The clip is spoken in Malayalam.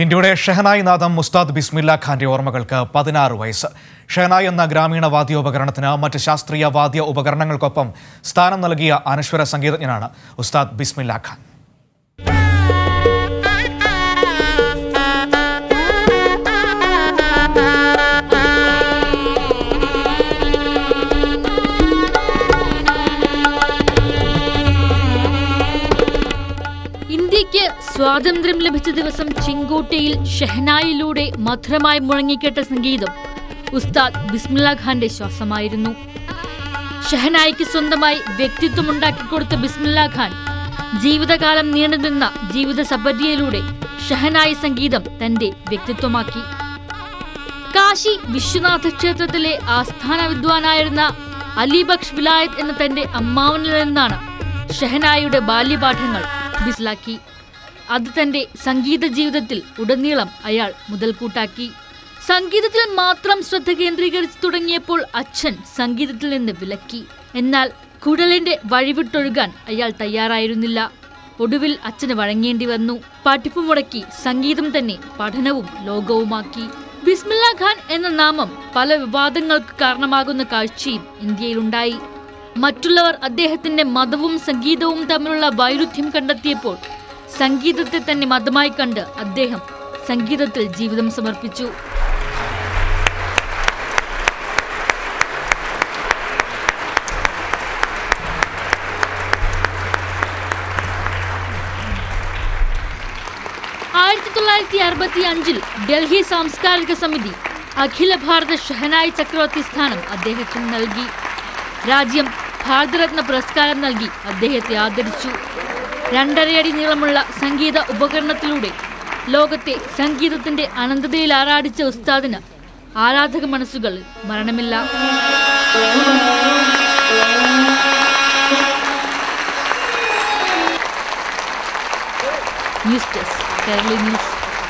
ഇന്ത്യയുടെ ഷെഹനായി നാദം മുസ്താദ് ബിസ്മില്ല ഖാന്റെ ഓർമ്മകൾക്ക് പതിനാറ് വയസ്സ് ഷെഹനായി എന്ന ഗ്രാമീണ വാദ്യോപകരണത്തിന് മറ്റ് ശാസ്ത്രീയ വാദ്യ ഉപകരണങ്ങൾക്കൊപ്പം സ്ഥാനം നൽകിയ അനശ്വര സംഗീതജ്ഞനാണ് ഉസ്താദ് ബിസ്മില്ല ഖാൻ ഇന്ത്യക്ക് സ്വാതന്ത്ര്യം ലഭിച്ച ദിവസം ചെങ്കോട്ടയിൽ ഷെഹനായിലൂടെ മധുരമായി മുഴങ്ങിക്കേട്ട സംഗീതം ഉസ്താദ് ബിസ്മില്ല ഖാന്റെ ശ്വാസമായിരുന്നു ഷെഹനായിക്ക് സ്വന്തമായി വ്യക്തിത്വം ഉണ്ടാക്കിക്കൊടുത്ത ബിസ്മില്ല ഖാൻ ജീവിതകാലം നീണ്ടുനിന്ന ജീവിത സബരിയയിലൂടെ ഷെഹനായി സംഗീതം തന്റെ വ്യക്തിത്വമാക്കി കാശി വിശ്വനാഥ ക്ഷേത്രത്തിലെ ആസ്ഥാന വിദ്വാനായിരുന്ന അലിബക്ഷ് വിലായത്ത് എന്ന തന്റെ അമ്മാവനിൽ നിന്നാണ് ഷെഹനായിയുടെ ബാല്യപാഠങ്ങൾ മനസ്സിലാക്കി അത് തന്റെ സംഗീത ജീവിതത്തിൽ ഉടനീളം അയാൾ മുതൽക്കൂട്ടാക്കി സംഗീതത്തിൽ മാത്രം ശ്രദ്ധ കേന്ദ്രീകരിച്ചു തുടങ്ങിയപ്പോൾ അച്ഛൻ സംഗീതത്തിൽ നിന്ന് വിലക്കി എന്നാൽ കുഴലിന്റെ വഴിവിട്ടൊഴുകാൻ അയാൾ തയ്യാറായിരുന്നില്ല ഒടുവിൽ അച്ഛന് വഴങ്ങേണ്ടി വന്നു പഠിപ്പ് മുടക്കി സംഗീതം തന്നെ പഠനവും ലോകവുമാക്കി ബിസ്മില്ല ഖാൻ എന്ന നാമം പല വിവാദങ്ങൾക്ക് കാരണമാകുന്ന കാഴ്ചയും ഇന്ത്യയിലുണ്ടായി മറ്റുള്ളവർ അദ്ദേഹത്തിന്റെ മതവും സംഗീതവും തമ്മിലുള്ള വൈരുദ്ധ്യം കണ്ടെത്തിയപ്പോൾ സംഗീതത്തെ തന്നെ മതമായി കണ്ട് അദ്ദേഹം സംഗീതത്തിൽ ജീവിതം സമർപ്പിച്ചു ആയിരത്തി തൊള്ളായിരത്തി അറുപത്തി അഞ്ചിൽ ഡൽഹി സാംസ്കാരിക സമിതി അഖില ഭാരത ഷഹനായി ചക്രവർത്തി സ്ഥാനം അദ്ദേഹത്തിന് നൽകി രാജ്യം ഭാരതരത്ന പുരസ്കാരം നൽകി അദ്ദേഹത്തെ ആദരിച്ചു രണ്ടരയടി നീളമുള്ള സംഗീത ഉപകരണത്തിലൂടെ ലോകത്തെ സംഗീതത്തിന്റെ അനന്തതയിൽ ആറാടിച്ച ഉസ്താദിന് ആരാധക മനസ്സുകളിൽ മരണമില്ല ന്യൂസ് ഡെസ്ക് കേരള ന്യൂസ്